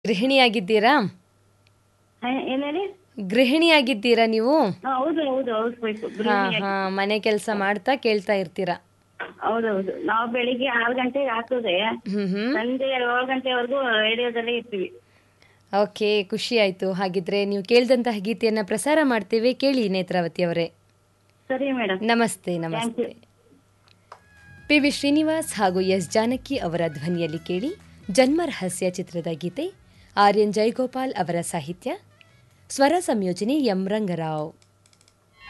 ಗೃಹಿಣಿಯಾಗಿದ್ದೀರಾ ಏನ್ ಹೇಳಿ ಗೃಹಿಣಿಯಾಗಿದ್ದೀರಾ ನೀವು ಹಾ, ಹೌದು ಹೌದು ಹೌಸ್ ವೈಫ್ ಹಾ ಹಾ ಮನೆ ಕೆಲಸ ಮಾಡ್ತಾ ಕೇಳ್ತಾ ಇರ್ತೀರಾ ಹೌದೌದು ನಾವು ಬೆಳಿಗ್ಗೆ ಆರು ಗಂಟೆಗೆ ಹಾಕಿದ್ರೆ ಹ್ಮ್ ಹ್ಮ್ ಸಂಜೆ ಏಳು ಗಂಟೆವರೆಗೂ ರೇಡಿಯೋದಲ್ಲೇ ಇರ್ತೀವಿ ಓಕೆ ಖುಷಿ ಆಯ್ತು ಹಾಗಿದ್ರೆ ನೀವು ಕೇಳಿದಂತಹ ಗೀತೆಯನ್ನ ಪ್ರಸಾರ ಮಾಡ್ತೇವೆ ಕೇಳಿ ನೇತ್ರಾವತಿ ಅವರೇ ಸರಿ ಮೇಡಮ್ ನಮಸ್ತೆ ನಮಸ್ತೆ ಪಿ ವಿ ಶ್ರೀನಿವಾಸ್ ಹಾಗೂ ಎಸ್ ಜಾನಕಿ ಅವರ ಧ್ವನಿಯಲ್ಲಿ ಕೇಳಿ ಜನ್ಮ ರಹಸ್ಯ ಚಿತ್ರದ ಗೀತೆ ಆರ್ ಎನ್ ಜಯಗೋಪಾಲ್ ಅವರ ಸಾಹಿತ್ಯ ಸ್ವರ ಸಂಯೋಜನೆ ಎಂ ರಂಗರಾವ್